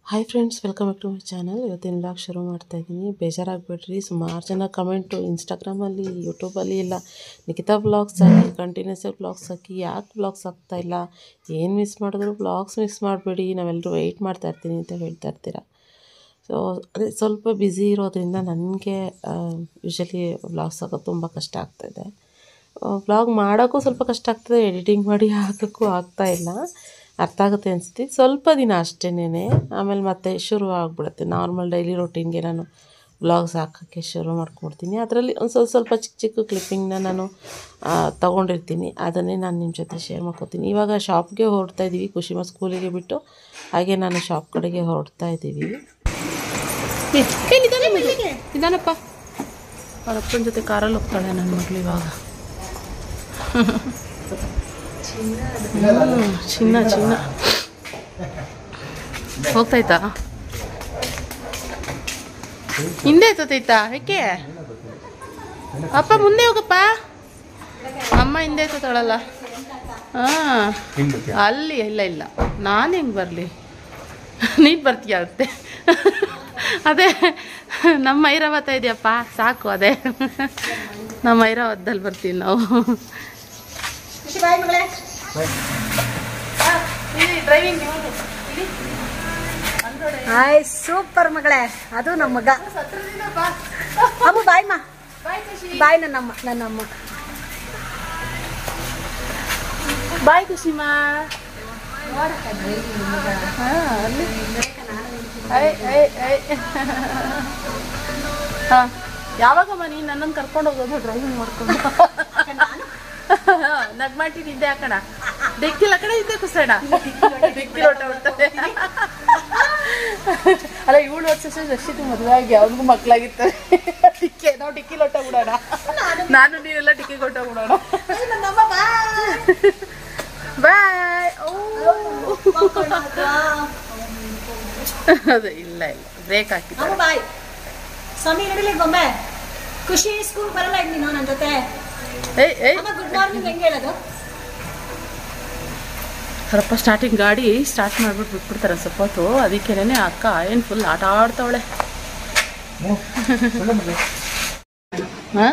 Hi friends welcome back to my channel ಇವತ್ತಿನ blog ಶುರು ಮಾಡ್ತಾ ಇದ್ದೀನಿ ಬೇಜಾರಾಗಬೇಡ್ರಿ ಸುಮಾರು ಜನ ಕಮೆಂಟು ಇನ್ಸ್ಟಾಗ್ರಾಮಲ್ಲಿ ಯೂಟ್ಯೂಬಲ್ಲಿ ಇಲ್ಲ ನಿಖಿತಾ ಬ್ಲಾಗ್ಸ್ ಹಾಕಿ ಕಂಟಿನ್ಯೂಸ್ ಆಗಿ ಬ್ಲಾಗ್ಸ್ ಹಾಕಿ ಯಾಕೆ ಬ್ಲಾಗ್ಸ್ ಆಗ್ತಾ ಇಲ್ಲ ಏನು ಮಿಸ್ ಮಾಡಿದ್ರು ಬ್ಲಾಗ್ಸ್ ಮಿಸ್ ಮಾಡಬೇಡಿ ನಾವೆಲ್ಲರೂ ವೆಯ್ಟ್ ಮಾಡ್ತಾ ಇರ್ತೀನಿ ಅಂತ ಹೇಳ್ತಾ ಇರ್ತೀರ ಸೊ ಅದೇ ಸ್ವಲ್ಪ ಬ್ಯುಸಿ ಇರೋದ್ರಿಂದ ನನಗೆ ಯೂಶಲಿ ಬ್ಲಾಗ್ಸ್ ಹಾಕೋದು ತುಂಬ ಕಷ್ಟ ಆಗ್ತಾಯಿದೆ ವ್ಲಾಗ್ ಮಾಡೋಕ್ಕೂ ಸ್ವಲ್ಪ ಕಷ್ಟ ಆಗ್ತದೆ ಎಡಿಟಿಂಗ್ ಮಾಡಿ ಹಾಕೋಕ್ಕೂ ಆಗ್ತಾ ಇಲ್ಲ ಅರ್ಥ ಆಗುತ್ತೆ ಅನಿಸುತ್ತೆ ಸ್ವಲ್ಪ ದಿನ ಅಷ್ಟೇನೆ ಆಮೇಲೆ ಮತ್ತೆ ಶುರು ಆಗಿಬಿಡುತ್ತೆ ನಾರ್ಮಲ್ ಡೈಲಿ ರೊಟೀನ್ಗೆ ನಾನು ವ್ಲಾಗ್ಸ್ ಹಾಕೋಕ್ಕೆ ಶುರು ಮಾಡ್ಕೊಡ್ತೀನಿ ಅದರಲ್ಲಿ ಒಂದು ಸ್ವಲ್ಪ ಸ್ವಲ್ಪ ಚಿಕ್ಕ ಚಿಕ್ಕ ಕ್ಲಿಪ್ಪಿಂಗ್ನ ನಾನು ತೊಗೊಂಡಿರ್ತೀನಿ ಅದನ್ನೇ ನಾನು ನಿಮ್ಮ ಜೊತೆ ಶೇರ್ ಮಾಡ್ಕೊತೀನಿ ಇವಾಗ ಶಾಪ್ಗೆ ಹೊರಡ್ತಾ ಇದ್ದೀವಿ ಖುಷಿಮ ಸ್ಕೂಲಿಗೆ ಬಿಟ್ಟು ಹಾಗೆ ನಾನು ಶಾಪ್ ಕಡೆಗೆ ಹೊರಡ್ತಾ ಇದ್ದೀವಿ ಇದಾನಪ್ಪ ಅವ್ರ ಅಪ್ಪನ ಜೊತೆ ಕಾರಲ್ಲಿ ಹೋಗ್ತಾಳೆ ನನ್ನ ಮಗಳು ಇವಾಗ ಹ್ಮ್, ಚಿನ್ನ ಚಿನ್ನ ಹೋಗ್ತಾಯ್ತಾ ಹಿಂದೆ ಎತ್ತೈತಾ ಯಾಕೆ ಅಪ್ಪ ಮುಂದೆ ಹೋಗಪ್ಪ ಅಮ್ಮ ಹಿಂದೆ ಎತ್ತತಾಳಲ್ಲ ಹಾಂ ಅಲ್ಲಿ ಇಲ್ಲ ಇಲ್ಲ ನಾನು ಹೆಂಗೆ ಬರಲಿ ನೀನು ಬರ್ತೀಯ ಅಂತೆ ಅದೇ ನಮ್ಮ ಐರಾವತ ಇದೆಯಪ್ಪ ಸಾಕು ಅದೇ ನಮ್ಮ ಐರಾವತದಲ್ಲಿ ಬರ್ತೀವಿ ನಾವು ಡ್ರೈವಿಂಗ್ ಹಾಯ್ ಸೂಪರ್ ಮಗಳೇ ಅದು ನಮ್ಮ ಮಗ ಅಮ್ಮ ಬಾಯ್ ಮಾ ಬಾಯ್ ನನ್ನಮ್ಮ ನನ್ನಮ್ಮ ಬಾಯ್ ಖುಷಿಮಾ ಹಾಂ ಯಾವಾಗಮ್ಮ ನೀನು ನನ್ನನ್ನು ಕರ್ಕೊಂಡು ಹೋಗೋದು ಡ್ರೈವಿಂಗ್ ಮಾಡ್ಕೊಂಡು ನಗ್ಮಾಟಿನಿದ್ದೆ ಆ ಕಣ ಡಿಕ್ಕಿಲ ಕಡೆ ಇದ್ದೆ ಕುಸಣ ಡಿಕ್ಕಿ ಲೋಟ ಬಿಡ್ತದೆ ಅಲ್ಲ ಇವಳು ವರ್ಷ ರಶಿದು ಮದುವೆ ಆಗಿ ಅವ್ರಿಗೂ ಮಕ್ಕಳಾಗಿರ್ತಾರೆ ಡಿಕ್ಕಿ ನಾವು ಡಿಕ್ಕಿ ಲೋಟ ಬಿಡೋಣ ನಾನು ನೀವೆಲ್ಲ ಡಿಕ್ಕಿ ಲೋಟ ಬಿಡೋಣ ಬಾಯ್ ಅದೇ ಇಲ್ಲ ಇಲ್ಲ ಬ್ರೇಕ್ ಹಾಕಿದ್ದೆ ಅಮ್ಮ ಬಾಯ್ ಸ್ವಾಮಿ ನಡಿಲಿ ಗೊಂಬೆ ಖುಷಿ ಸ್ಕೂಲ್ ಬರಲ್ಲ ಈಗ ನೀನು ನನ್ನ ಜೊತೆ ಏಯ್ ಏಯ್ ಅಮ್ಮ ಗುಡ್ ಮಾರ್ನಿಂಗ್ ಹೆಂಗೆ ಹೇಳೋದು ಸ್ವಲ್ಪ ಸ್ಟಾರ್ಟಿಂಗ್ ಗಾಡಿ ಸ್ಟಾರ್ಟ್ ಮಾಡ್ಬಿಟ್ಟು ಬಿಟ್ಬಿಡ್ತಾರೆ ಸ್ವಲ್ಪ ಹೊತ್ತು ಅದಕ್ಕೇನೆ ಅಕ್ಕ ಏನು ಫುಲ್ ಆಟ ಆಡ್ತಾವಳೆ ಹಾಂ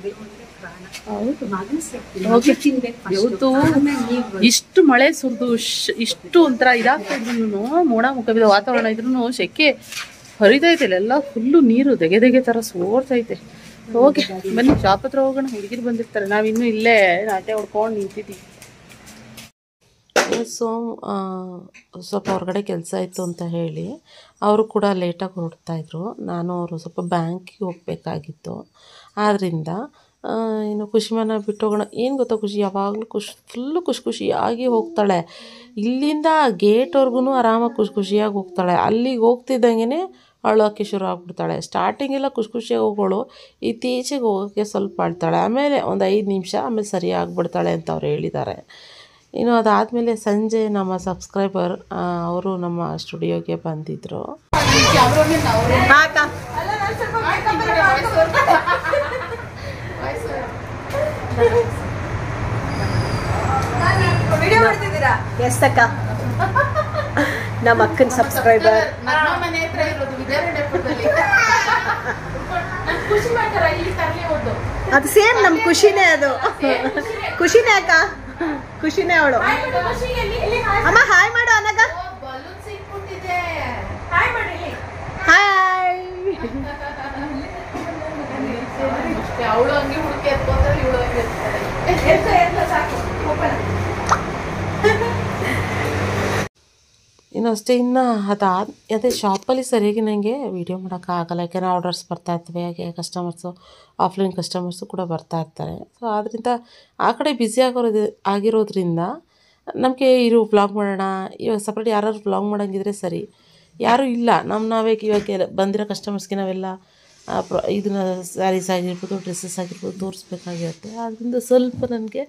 ಇವತ್ತು ಇಷ್ಟು ಮಳೆ ಸುರಿದು ಇಷ್ಟು ಒಂಥರ ಇದಾಗ್ತಾ ಇದ್ರು ಮೋಡ ಮುಖವಿದ ವಾತಾವರಣ ಇದ್ರೂ ಸೆಕೆ ಹರಿದೈತೆ ಎಲ್ಲ ಫುಲ್ಲು ನೀರು ದೆಗೆ ದೆಗೆ ಥರ ಸೋರ್ತೈತೆ ಹೋಗಿ ಬನ್ನಿ ಶಾಪ್ ಹತ್ರ ಹೋಗೋಣ ಹುಡುಗಿರು ಬಂದಿರ್ತಾರೆ ನಾವಿನ್ನೂ ಇಲ್ಲೇ ನಾಟೆ ಹೊಡ್ಕೊಂಡು ನಿಂತಿದ್ದೀವಿ ಸೊ ಸ್ವಲ್ಪ ಹೊರಗಡೆ ಕೆಲಸ ಇತ್ತು ಅಂತ ಹೇಳಿ ಅವರು ಕೂಡ ಲೇಟಾಗಿ ಹೊರಡ್ತಾಯಿದ್ರು ನಾನು ಅವರು ಸ್ವಲ್ಪ ಬ್ಯಾಂಕಿಗೆ ಹೋಗಬೇಕಾಗಿತ್ತು ಆದ್ದರಿಂದ ಇನ್ನು ಖುಷಿಮನ ಬಿಟ್ಟು ಹೋಗೋಣ ಏನು ಗೊತ್ತಾ ಖುಷಿ ಯಾವಾಗಲೂ ಖುಷಿ ಫುಲ್ಲು ಖುಷಿ ಖುಷಿಯಾಗಿ ಹೋಗ್ತಾಳೆ ಇಲ್ಲಿಂದ ಗೇಟ್ವರೆಗೂ ಆರಾಮಾಗಿ ಖುಷಿ ಖುಷಿಯಾಗಿ ಹೋಗ್ತಾಳೆ ಅಲ್ಲಿಗೆ ಹೋಗ್ತಿದ್ದಂಗೆ ಅಳೋಕ್ಕೆ ಶುರು ಆಗ್ಬಿಡ್ತಾಳೆ ಸ್ಟಾರ್ಟಿಂಗೆಲ್ಲ ಖುಷಿ ಖುಷಿಯಾಗಿ ಹೋಗೋಳು ಇತ್ತೀಚೆಗೆ ಹೋಗೋಕ್ಕೆ ಸ್ವಲ್ಪ ಅಳ್ತಾಳೆ ಆಮೇಲೆ ಒಂದು ಐದು ನಿಮಿಷ ಆಮೇಲೆ ಸರಿ ಆಗಿಬಿಡ್ತಾಳೆ ಅಂತ ಅವ್ರು ಹೇಳಿದ್ದಾರೆ ಇನ್ನು ಅದಾದಮೇಲೆ ಸಂಜೆ ನಮ್ಮ ಸಬ್ಸ್ಕ್ರೈಬರ್ ಅವರು ನಮ್ಮ ಸ್ಟುಡಿಯೋಗೆ ಬಂದಿದ್ದರು ಹಾಕ ಎಸ್ ಅಕ್ಕ ನಮ್ಮ ಅಕ್ಕನ ಸಬ್ಸ್ಕ್ರೈಬರ್ ನಮ್ಮ ಮನೆ ಹತ್ರ ಇರೋದು ವಿದ್ಯಾರಣ್ಯಪುರದಲ್ಲಿ ಖುಷಿ ಮಾಡ್ತಾರ ಇಲ್ಲಿ ತರಲಿ ಒಂದು ಅದು ಸೇಮ್ ನಮ್ಮ ಖುಷಿನೇ ಅದು ಖುಷಿನೇ ಅಕ್ಕ ಖುಷಿನೇ ಅವಳು ಅಮ್ಮ ಹಾಯ್ ಮಾಡು ಅನಗ ಬಲೂನ್ ಸಿಕ್ಬಿಟ್ಟಿದೆ ಹಾಯ್ ಅವಳು ಹಂಗೆ ಹುಡುಕಿ ಎತ್ಕೋತಾರೆ ಇವಳು ಹಂಗೆ ಎತ್ತಾರೆ ಇನ್ನು ಅಷ್ಟೇ ಇನ್ನು ಅದಾದ ಅದೇ ಶಾಪಲ್ಲಿ ಸರಿಯಾಗಿ ನನಗೆ ವೀಡಿಯೋ ಮಾಡೋಕ್ಕಾಗಲ್ಲ ಯಾಕೆಂದರೆ ಆರ್ಡರ್ಸ್ ಬರ್ತಾ ಇರ್ತವೆ ಹಾಗೆ ಕಸ್ಟಮರ್ಸು ಆಫ್ಲೈನ್ ಕಸ್ಟಮರ್ಸು ಕೂಡ ಬರ್ತಾ ಇರ್ತಾರೆ ಸೊ ಆದ್ದರಿಂದ ಆ ಕಡೆ ಬ್ಯುಸಿ ಆಗೋದು ಆಗಿರೋದ್ರಿಂದ ನಮಗೆ ಇರು ವ್ಲಾಗ್ ಮಾಡೋಣ ಇವಾಗ ಸಪ್ರೇಟ್ ಯಾರು ವ್ಲಾಗ್ ಮಾಡೋಂಗಿದ್ರೆ ಸರಿ ಯಾರೂ ಇಲ್ಲ ನಮ್ಮ ನಾವೇ ಇವಾಗ ಬಂದಿರೋ ಕಸ್ಟಮರ್ಸ್ಗೆ ನಾವೆಲ್ಲ ಆ, ಪ್ರ- ಇದನ್ನ ಸ್ಯಾರೀಸ್ ಆಗಿರ್ಬೋದು ಡ್ರೆಸ್ಸಸ್ ಆಗಿರ್ಬೋದು ತೋರಿಸ್ಬೇಕಾಗಿರುತ್ತೆ ಆದ್ದರಿಂದ ಸ್ವಲ್ಪ ನನಗೆ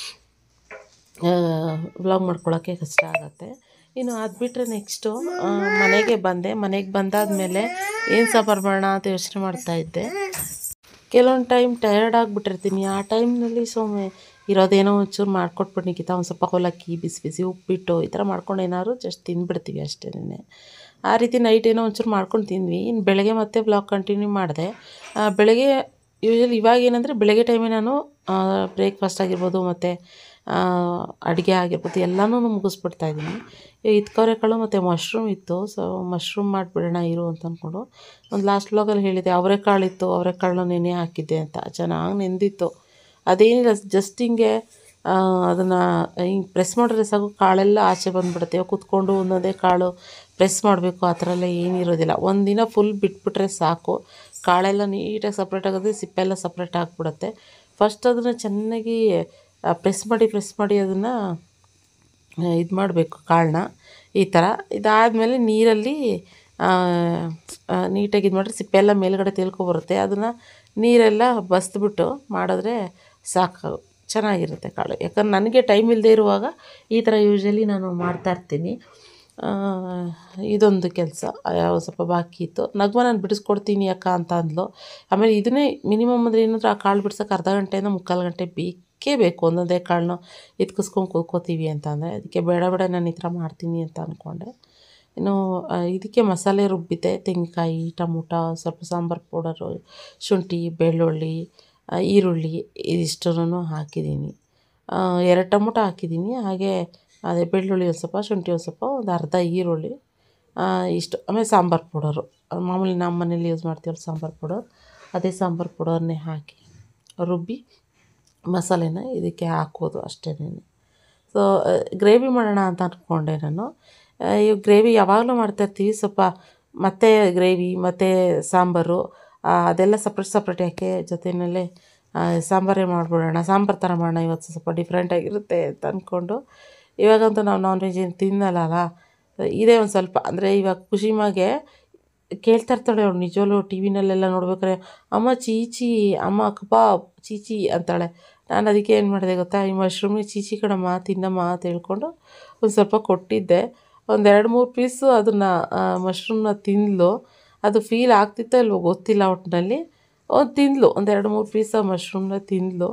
ವ್ಲಾಗ್ ಮಾಡ್ಕೊಳ್ಳೋಕ್ಕೆ ಕಷ್ಟ ಆಗುತ್ತೆ ಇನ್ನು ಅದು ಬಿಟ್ಟರೆ ನೆಕ್ಸ್ಟು ಮನೆಗೆ ಬಂದೆ ಮನೆಗೆ ಬಂದಾದಮೇಲೆ ಏನು ಸಾಂಬಾರು ಮಾಡೋಣ ಅಂತ ಯೋಚನೆ ಮಾಡ್ತಾಯಿದ್ದೆ ಕೆಲವೊಂದು ಟೈಮ್ ಟಯರ್ಡ್ ಆಗಿಬಿಟ್ಟಿರ್ತೀನಿ ಆ ಟೈಮ್ನಲ್ಲಿ ಸೊಮ್ಮೆ ಇರೋದೇನೋ ಒಂಚೂರು ಮಾಡ್ಕೊಟ್ಬಿಟ್ಟು ನಿಖಿತ ಒಂದು ಸ್ವಲ್ಪ ಅವಲಕ್ಕಿ ಬಿಸಿ ಬಿಸಿ ಉಪ್ಪಿಟ್ಟು ಈ ಥರ ಮಾಡ್ಕೊಂಡು ಏನಾದ್ರು ಜಸ್ಟ್ ತಿಂದ್ಬಿಡ್ತೀವಿ ಅಷ್ಟೇನೆ ಆ ರೀತಿ ನೈಟ್ ಏನೋ ಒಂಚೂರು ಮಾಡ್ಕೊಂಡು ತಿಂದ್ವಿ ಇನ್ನು ಬೆಳಗ್ಗೆ ಮತ್ತೆ ಬ್ಲಾಗ್ ಕಂಟಿನ್ಯೂ ಮಾಡಿದೆ ಬೆಳಗ್ಗೆ ಯೂಶಲಿ ಇವಾಗ ಏನಂದರೆ ಬೆಳಗ್ಗೆ ಟೈಮೇ ನಾನು ಬ್ರೇಕ್ಫಾಸ್ಟ್ ಆಗಿರ್ಬೋದು ಮತ್ತು ಅಡುಗೆ ಆಗಿರ್ಬೋದು ಎಲ್ಲನೂ ಮುಗಿಸ್ಬಿಡ್ತಾ ಇದ್ದೀನಿ ಇದ್ಕವರೆಕಾಳು ಮತ್ತು ಮಶ್ರೂಮ್ ಇತ್ತು ಸೊ ಮಶ್ರೂಮ್ ಮಾಡಿಬಿಡೋಣ ಇರು ಅಂತ ಅಂದ್ಕೊಂಡು ಒಂದು ಲಾಸ್ಟ್ ಬ್ಲಾಗಲ್ಲಿ ಹೇಳಿದೆ ಅವರೆಕಾಳು ಇತ್ತು ಅವರೆಕಾಳನ್ನ ನೆನೆ ಹಾಕಿದ್ದೆ ಅಂತ ಚೆನ್ನಾಗಿ ನೆಂದಿತ್ತು ಅದೇನಿಲ್ಲ ಜಸ್ಟ್ ಹಿಂಗೆ ಅದನ್ನು ಹಿಂಗೆ ಪ್ರೆಸ್ ಮಾಡಿದ್ರೆ ಸಾಕು ಕಾಳೆಲ್ಲ ಆಚೆ ಬಂದುಬಿಡುತ್ತೆ ಇವಾಗ ಕೂತ್ಕೊಂಡು ಒಂದೊಂದೇ ಕಾಳು ಪ್ರೆಸ್ ಮಾಡಬೇಕು ಆ ಥರ ಎಲ್ಲ ಏನಿರೋದಿಲ್ಲ ಒಂದಿನ ಫುಲ್ ಬಿಟ್ಬಿಟ್ರೆ ಸಾಕು ಕಾಳೆಲ್ಲ ನೀಟಾಗಿ ಸಪ್ರೇಟ್ ಆಗೋದು ಸಿಪ್ಪೆಲ್ಲ ಸಪ್ರೇಟ್ ಆಗಿಬಿಡುತ್ತೆ ಫಸ್ಟ್ ಅದನ್ನು ಚೆನ್ನಾಗಿ ಪ್ರೆಸ್ ಮಾಡಿ ಪ್ರೆಸ್ ಮಾಡಿ ಅದನ್ನು ಇದು ಮಾಡಬೇಕು ಕಾಳನ್ನ ಈ ಥರ ಇದಾದಮೇಲೆ ನೀರಲ್ಲಿ ನೀಟಾಗಿ ಇದು ಮಾಡಿದ್ರೆ ಸಿಪ್ಪೆ ಎಲ್ಲ ಮೇಲ್ಗಡೆ ತೇಲ್ಕೊಬರುತ್ತೆ ಅದನ್ನು ನೀರೆಲ್ಲ ಬಸ್ದುಬಿಟ್ಟು ಮಾಡಿದ್ರೆ ಸಾಕು ಚೆನ್ನಾಗಿರುತ್ತೆ ಕಾಳು ಯಾಕಂದ್ರೆ ನನಗೆ ಟೈಮ್ ಇಲ್ಲದೆ ಇರುವಾಗ ಈ ಥರ ಯೂಶ್ವಲಿ ನಾನು ಮಾಡ್ತಾಯಿರ್ತೀನಿ ಇದೊಂದು ಕೆಲಸ ಯಾವ ಸ್ವಲ್ಪ ಬಾಕಿ ಇತ್ತು ನಗ್ಮ ನಾನು ಬಿಡಿಸ್ಕೊಡ್ತೀನಿ ಅಕ್ಕ ಅಂತ ಅಂದ್ಲು ಆಮೇಲೆ ಇದನ್ನೇ ಮಿನಿಮಮ್ ಅಂದರೆ ಏನಂದ್ರೆ ಆ ಕಾಳು ಬಿಡ್ಸೋಕೆ ಅರ್ಧ ಗಂಟೆಯಿಂದ ಮುಕ್ಕಾಲು ಗಂಟೆ ಬೇಕೇ ಬೇಕು ಒಂದೊಂದೇ ಕಾಳನ್ನ ಎತ್ಕಿಸ್ಕೊಂಡು ಕೂತ್ಕೋತೀವಿ ಅಂತ ಅಂದರೆ ಅದಕ್ಕೆ ಬೇಡ ಬೇಡ ನಾನು ಈ ಥರ ಮಾಡ್ತೀನಿ ಅಂತ ಅಂದ್ಕೊಂಡೆ ಇನ್ನು ಇದಕ್ಕೆ ಮಸಾಲೆ ರುಬ್ಬಿದ್ದೆ ತೆಂಗಿನಕಾಯಿ ಟೊಮೊಟೊ ಸ್ವಲ್ಪ ಸಾಂಬಾರು ಪೌಡರು ಶುಂಠಿ ಬೆಳ್ಳುಳ್ಳಿ ಈರುಳ್ಳಿ ಇದಿಷ್ಟನ್ನು ಹಾಕಿದ್ದೀನಿ ಎರಡು ಟೊಮೊಟೊ ಹಾಕಿದ್ದೀನಿ ಹಾಗೆ ಅದೇ ಬೆಳ್ಳುಳ್ಳಿ ಒಂದು ಸ್ವಲ್ಪ ಶುಂಠಿ ಒಂದು ಸ್ವಲ್ಪ ಒಂದು ಅರ್ಧ ಈರುಳ್ಳಿ ಇಷ್ಟು ಆಮೇಲೆ ಸಾಂಬಾರು ಪೌಡರು ಮಾಮೂಲಿ ನಮ್ಮ ಮನೇಲಿ ಯೂಸ್ ಮಾಡ್ತೀವಲ್ಲ ಸಾಂಬಾರು ಪೌಡರ್ ಅದೇ ಸಾಂಬಾರು ಪೌಡರ್ನೇ ಹಾಕಿ ರುಬ್ಬಿ ಮಸಾಲೆನ ಇದಕ್ಕೆ ಹಾಕೋದು ಅಷ್ಟೇನೆ ಸೊ ಗ್ರೇವಿ ಮಾಡೋಣ ಅಂತ ಅಂದ್ಕೊಂಡೆ ನಾನು ಈ ಗ್ರೇವಿ ಯಾವಾಗಲೂ ಮಾಡ್ತಾಯಿರ್ತೀವಿ ಸ್ವಲ್ಪ ಮತ್ತೆ ಗ್ರೇವಿ ಮತ್ತು ಸಾಂಬಾರು ಅದೆಲ್ಲ ಸಪ್ರೇಟ್ ಸಪ್ರೇಟ್ ಯಾಕೆ ಜೊತೆಯಲ್ಲೇ ಸಾಂಬಾರೇ ಮಾಡಿಬಿಡೋಣ ಸಾಂಬಾರು ಥರ ಮಾಡೋಣ ಇವತ್ತು ಸ್ವಲ್ಪ ಡಿಫ್ರೆಂಟಾಗಿರುತ್ತೆ ಅಂತ ಅಂದ್ಕೊಂಡು ಇವಾಗಂತೂ ನಾವು ನಾನ್ ವೆಜ್ ಏನು ತಿನ್ನಲ್ಲ ಇದೇ ಒಂದು ಸ್ವಲ್ಪ ಅಂದರೆ ಇವಾಗ ಖುಷಿಮಾಗೆ ಕೇಳ್ತಾ ಇರ್ತಾಳೆ ಅವಳು ನಿಜವಲ್ಲೂ ಟಿ ವಿನಲ್ಲೆಲ್ಲ ನೋಡ್ಬೇಕಾರೆ ಅಮ್ಮ ಚೀಚಿ ಅಮ್ಮ ಕಬಾಬ್ ಚೀಚಿ ಅಂತಾಳೆ ನಾನು ಅದಕ್ಕೆ ಏನು ಮಾಡಿದೆ ಗೊತ್ತಾ ಈ ಮಶ್ರೂಮ್ಗೆ ಚೀಚಿ ಕಣಮ್ಮ ತಿನ್ನಮ್ಮ ಅಂತ ಹೇಳ್ಕೊಂಡು ಒಂದು ಸ್ವಲ್ಪ ಕೊಟ್ಟಿದ್ದೆ ಒಂದು ಎರಡು ಮೂರು ಪೀಸು ಅದನ್ನು ಮಶ್ರೂಮ್ನ ತಿಂದಳು ಅದು ಫೀಲ್ ಆಗ್ತಿತ್ತೋ ಇಲ್ವೋ ಗೊತ್ತಿಲ್ಲ ಒಟ್ಟಿನಲ್ಲಿ ಒಂದು ತಿಂದಳು ಒಂದು ಎರಡು ಮೂರು ಪೀಸ ಮಶ್ರೂಮ್ನ ತಿಂದಳು